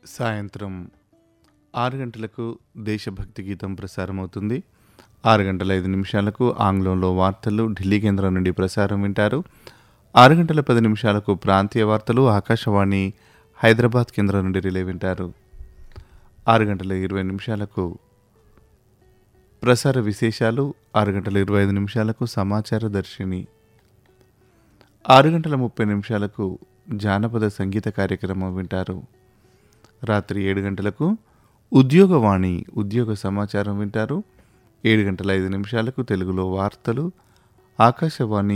సాయంత్రం ఆరు గంటలకు దేశభక్తి గీతం ప్రసారమవుతుంది ఆరు గంటల ఐదు నిమిషాలకు ఆంగ్లంలో వార్తలు ఢిల్లీ కేంద్రం నుండి ప్రసారం వింటారు ఆరు గంటల పది నిమిషాలకు ప్రాంతీయ వార్తలు ఆకాశవాణి హైదరాబాద్ కేంద్రం నుండి రిలే వింటారు ఆరు గంటల ఇరవై నిమిషాలకు ప్రసార విశేషాలు ఆరు గంటల ఇరవై ఐదు నిమిషాలకు సమాచార దర్శిని ఆరు గంటల ముప్పై నిమిషాలకు జానపద సంగీత కార్యక్రమం వింటారు రాత్రి ఏడు గంటలకు ఉద్యోగవాణి ఉద్యోగ సమాచారం వింటారు ఏడు గంటల ఐదు నిమిషాలకు తెలుగులో వార్తలు ఆకాశవాణి